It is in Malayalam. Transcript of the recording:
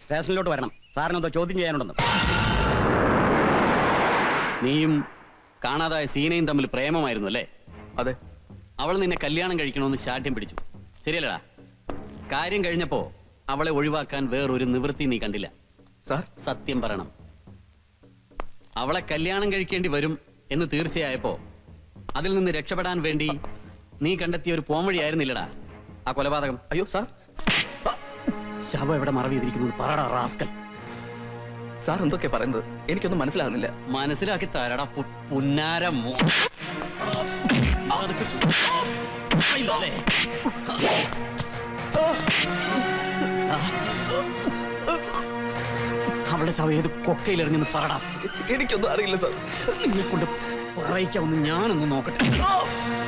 സ്റ്റേഷനിലോട്ട് വരണം സാറിനെന്തോ ചോദ്യം ചെയ്യാനുണ്ടെന്ന് നീയും കാണാതായ സീനയും തമ്മിൽ പ്രേമമായിരുന്നു അല്ലേ അതെ അവൾ നിന്നെ കല്യാണം കഴിക്കണമെന്ന് ശാഠ്യം പിടിച്ചു ശരിയല്ലടാ കാര്യം കഴിഞ്ഞപ്പോ അവളെ ഒഴിവാക്കാൻ വേറൊരു നിവൃത്തി നീ കണ്ടില്ല സാർ സത്യം പറയണം അവളെ കല്യാണം കഴിക്കേണ്ടി വരും എന്ന് തീർച്ചയായപ്പോ അതിൽ നിന്ന് രക്ഷപ്പെടാൻ വേണ്ടി നീ കണ്ടെത്തിയ ഒരു പോംവഴിയായിരുന്നില്ലടാ ആ കൊലപാതകം അയ്യോ സാർ ശവം എവിടെ മറവ് ചെയ്തിരിക്കുന്നത് പറടാ റാസ്കൽ സാർ എന്തൊക്കെ പറയുന്നത് എനിക്കൊന്നും മനസ്സിലാകുന്നില്ല മനസ്സിലാക്കി തരടാ പു- പുന്നാരം മോ- അതൊക്കെ ചു- ഇല്ലല്ലേ? അവളുടെ ശവം ഏത് കൊക്കയിലെറിഞ്ഞെന്ന് പറടാ എനിക്കൊന്നും അറിയില്ല സാർ നിന്നെ കൊണ്ട് പറയിക്കാവുന്ന ഞാനൊന്ന് നോക്കട്ടെ